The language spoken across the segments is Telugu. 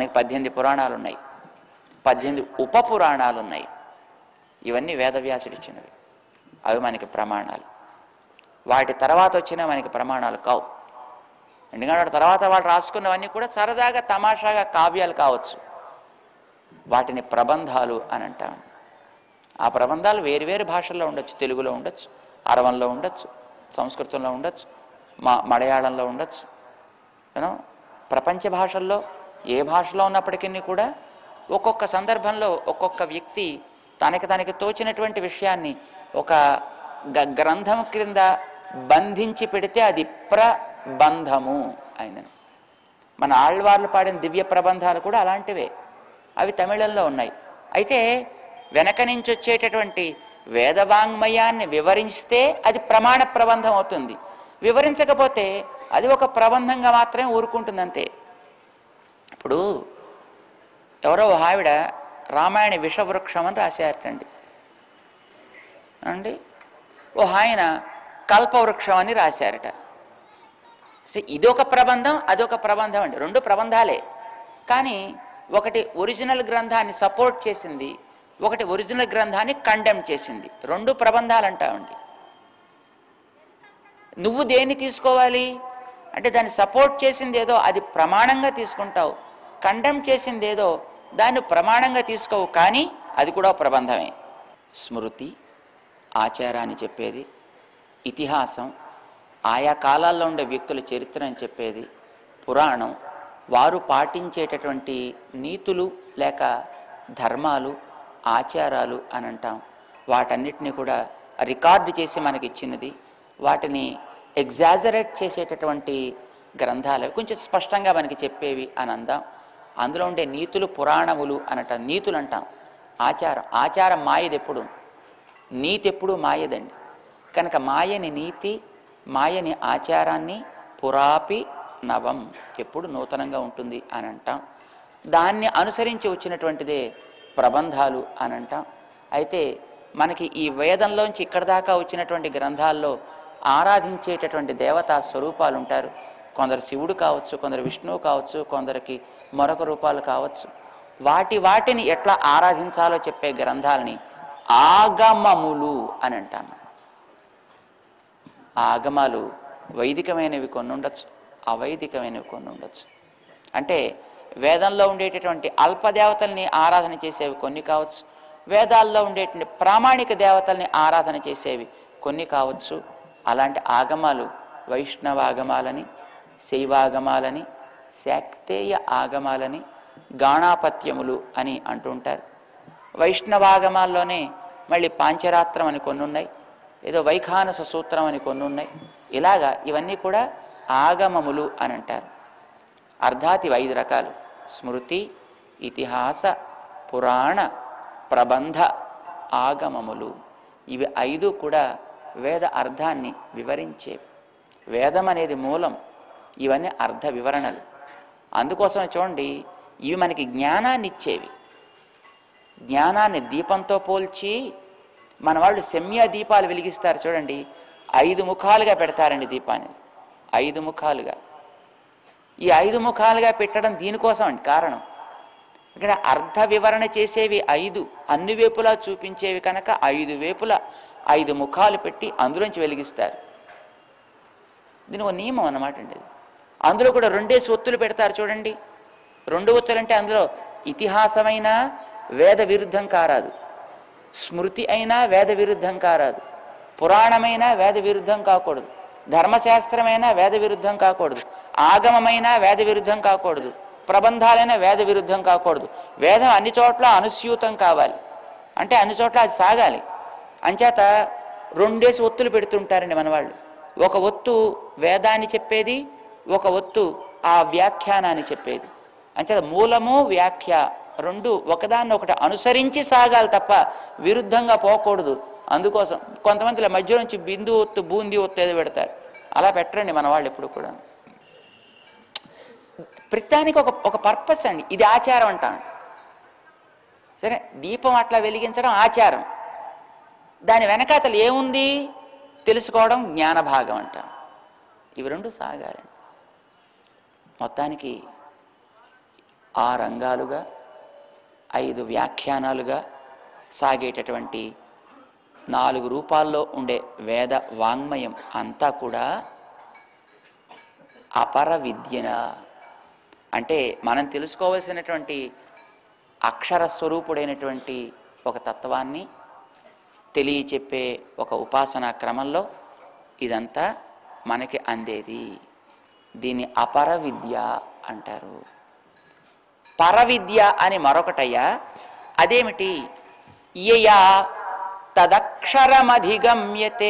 మనకి పద్దెనిమిది పురాణాలు ఉన్నాయి పద్దెనిమిది ఉప పురాణాలు ఉన్నాయి ఇవన్నీ వేదవ్యాసుడిచ్చినవి అవి మనకి ప్రమాణాలు వాటి తర్వాత వచ్చిన మనకి ప్రమాణాలు కావు ఎందుకంటే వాటి తర్వాత వాళ్ళు రాసుకున్నవన్నీ కూడా సరదాగా తమాషాగా కావ్యాలు కావచ్చు వాటిని ప్రబంధాలు అని అంటాం ఆ ప్రబంధాలు వేరు వేరు భాషల్లో ఉండొచ్చు తెలుగులో ఉండొచ్చు అరవంలో ఉండొచ్చు సంస్కృతంలో ఉండొచ్చు మా మలయాళంలో ఉండొచ్చు యూనో ప్రపంచ భాషల్లో ఏ భాషలో ఉన్నప్పటికీ కూడా ఒక్కొక్క సందర్భంలో ఒక్కొక్క వ్యక్తి తనకి తనకి తోచినటువంటి విషయాన్ని ఒక గ- గ్రంథం క్రింద బంధించి పెడితే అది ప్రబంధము అయినది మన ఆళ్వార్లు పాడిన దివ్య ప్రబంధాలు కూడా అలాంటివే అవి తమిళంలో ఉన్నాయి అయితే వెనక నుంచి వచ్చేటటువంటి వేదవాంగ్మయాన్ని వివరిస్తే అది ప్రమాణ ప్రబంధం అవుతుంది వివరించకపోతే అది ఒక ప్రబంధంగా మాత్రమే ఊరుకుంటుంది అంతే ఇప్పుడు ఎవరో ఒక ఆవిడ రామాయణ విషవృక్షం అని రాశారటండి అండి ఓ ఆయన కల్పవృక్షం అని రాశారట సో ఇదొక ప్రబంధం అదొక ప్రబంధం అండి రెండు ప్రబంధాలే కానీ ఒకటి ఒరిజినల్ గ్రంథాన్ని సపోర్ట్ చేసింది ఒకటి ఒరిజినల్ గ్రంథాన్ని కండెమ్ చేసింది రెండు ప్రబంధాలు అంటామండి నువ్వు దేన్ని తీసుకోవాలి అంటే దాన్ని సపోర్ట్ చేసింది ఏదో అది ప్రమాణంగా తీసుకుంటావు కండెమ్ చేసింది ఏదో దాన్ని ప్రమాణంగా తీసుకోవు కానీ అది కూడా ప్రబంధమే స్మృతి ఆచారాన్ని చెప్పేది ఇతిహాసం ఆయా కాలాల్లో ఉండే వ్యక్తుల చరిత్ర అని చెప్పేది పురాణం వారు పాటించేటటువంటి నీతులు లేక ధర్మాలు ఆచారాలు అని అంటాం వాటన్నిటిని కూడా రికార్డు చేసి మనకి ఇచ్చినది వాటిని ఎగ్జాజరేట్ చేసేటటువంటి గ్రంథాలు కొంచెం స్పష్టంగా మనకి చెప్పేవి అని అందాం అందులో ఉండే నీతులు పురాణములు అనటం నీతులు అంటాం ఆచారం ఆచారం మాయది ఎప్పుడు నీతి ఎప్పుడు మాయదండి కనుక మాయని నీతి మాయని ఆచారాన్ని పురాపి నవం ఎప్పుడు నూతనంగా ఉంటుంది అని అంటాం దాన్ని అనుసరించి వచ్చినటువంటిదే ప్రబంధాలు అని అంటాం అయితే మనకి ఈ వేదంలోంచి ఇక్కడ దాకా వచ్చినటువంటి గ్రంథాల్లో ఆరాధించేటటువంటి దేవతా స్వరూపాలు ఉంటారు కొందరు శివుడు కావచ్చు కొందరు విష్ణువు కావచ్చు కొందరికి మరొక రూపాలు కావచ్చు వాటి వాటిని ఎట్లా ఆరాధించాలో చెప్పే గ్రంథాలని ఆగమములు అని అంటాం ఆ ఆగమాలు వైదికమైనవి కొన్ని ఉండొచ్చు అవైదికమైనవి కొన్ని ఉండొచ్చు అంటే వేదంలో ఉండేటటువంటి అల్పదేవతల్ని ఆరాధన చేసేవి కొన్ని కావచ్చు వేదాల్లో ఉండేటువంటి ప్రామాణిక దేవతల్ని ఆరాధన చేసేవి కొన్ని కావచ్చు అలాంటి ఆగమాలు వైష్ణవాగమాలని శైవాగమాలని శాక్తేయ ఆగమాలని గాణాపత్యములు అని అంటుంటారు వైష్ణవాగమాల్లోనే మళ్ళీ పాంచరాత్రం అని కొన్ని ఉన్నాయి ఏదో వైఖానస సూత్రం అని కొన్ని ఉన్నాయి ఇలాగా ఇవన్నీ కూడా ఆగమములు అని అంటారు అర్థాత్ ఇవి ఐదు రకాలు స్మృతి ఇతిహాస పురాణ ప్రబంధ ఆగమములు ఇవి ఐదు కూడా వేద అర్థాన్ని వివరించేవి వేదం అనేది మూలం ఇవన్నీ అర్థ వివరణలు అందుకోసం చూడండి ఇవి మనకి జ్ఞానాన్ని ఇచ్చేవి జ్ఞానాన్ని దీపంతో పోల్చి మన వాళ్ళు సెమ్య దీపాలు వెలిగిస్తారు చూడండి ఐదు ముఖాలుగా పెడతారండి దీపాన్ని ఐదు ముఖాలుగా ఈ ఐదు ముఖాలుగా పెట్టడం దీనికోసం అండి కారణం ఇక్కడ అర్థ వివరణ చేసేవి ఐదు అన్ని వైపులా చూపించేవి కనుక ఐదు వైపుల ఐదు ముఖాలు పెట్టి అందులోంచి వెలిగిస్తారు దీని ఒక నియమం అన్నమాట అండి ఇది. అందులో కూడా రెండేసి ఒత్తులు పెడతారు చూడండి రెండు ఒత్తులు అంటే అందులో ఇతిహాసమైన వేద విరుద్ధం కారాదు స్మృతి అయినా వేద విరుద్ధం కారాదు పురాణమైన వేద విరుద్ధం కాకూడదు ధర్మశాస్త్రమైన వేద విరుద్ధం కాకూడదు ఆగమమైన వేద విరుద్ధం కాకూడదు ప్రబంధాలైన వేద విరుద్ధం కాకూడదు వేదం అన్ని చోట్ల అనుస్యూతం కావాలి అంటే అన్ని చోట్ల అది సాగాలి అంచేత రెండేసి ఒత్తులు పెడుతుంటారండి మన వాళ్ళు ఒక ఒత్తు వేదాన్ని చెప్పేది ఒక ఒత్తు ఆ వ్యాఖ్యానాన్ని చెప్పేది అంచేత మూలము వ్యాఖ్య రెండు ఒకదాన్ని ఒకటి అనుసరించి సాగాలి తప్ప విరుద్ధంగా పోకూడదు అందుకోసం కొంతమంది మధ్య నుంచి బిందు ఒత్తు బూంది ఒత్తు ఏదో పెడతారు అలా పెట్టరండి మన వాళ్ళు ఎప్పుడు కూడా ప్రతిదానికి ఒక ఒక పర్పస్ అండి ఇది ఆచారం అంటాను సరే దీపం అట్లా వెలిగించడం ఆచారం దాని వెనకాతలు ఏముంది తెలుసుకోవడం జ్ఞాన భాగం అంటాం ఇవి రెండు సాగాలండి మొత్తానికి ఆ రంగాలుగా ఐదు వ్యాఖ్యానాలుగా సాగేటటువంటి నాలుగు రూపాల్లో ఉండే వేద వాంగ్మయం అంతా కూడా అపర విద్యన అంటే మనం తెలుసుకోవలసినటువంటి అక్షర స్వరూపుడైనటువంటి ఒక తత్వాన్ని తెలియచెప్పే ఒక ఉపాసనా క్రమంలో ఇదంతా మనకి అందేది దీన్ని అపర విద్య అంటారు పరవిద్య అని మరొకటయ్యా అదేమిటి యయా తదక్షరమధిగమ్యతే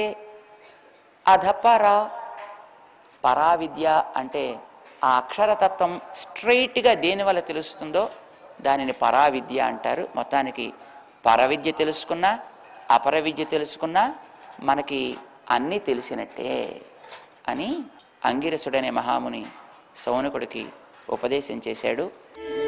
అధపర పరావిద్య అంటే ఆ అక్షరతత్వం స్ట్రైట్గా దేని వల్ల తెలుస్తుందో దానిని పరావిద్య అంటారు మొత్తానికి పరవిద్య తెలుసుకున్నా అపర విద్య తెలుసుకున్నా మనకి అన్నీ తెలిసినట్టే అని అంగిరసుడనే మహాముని సౌనకుడికి ఉపదేశం చేశాడు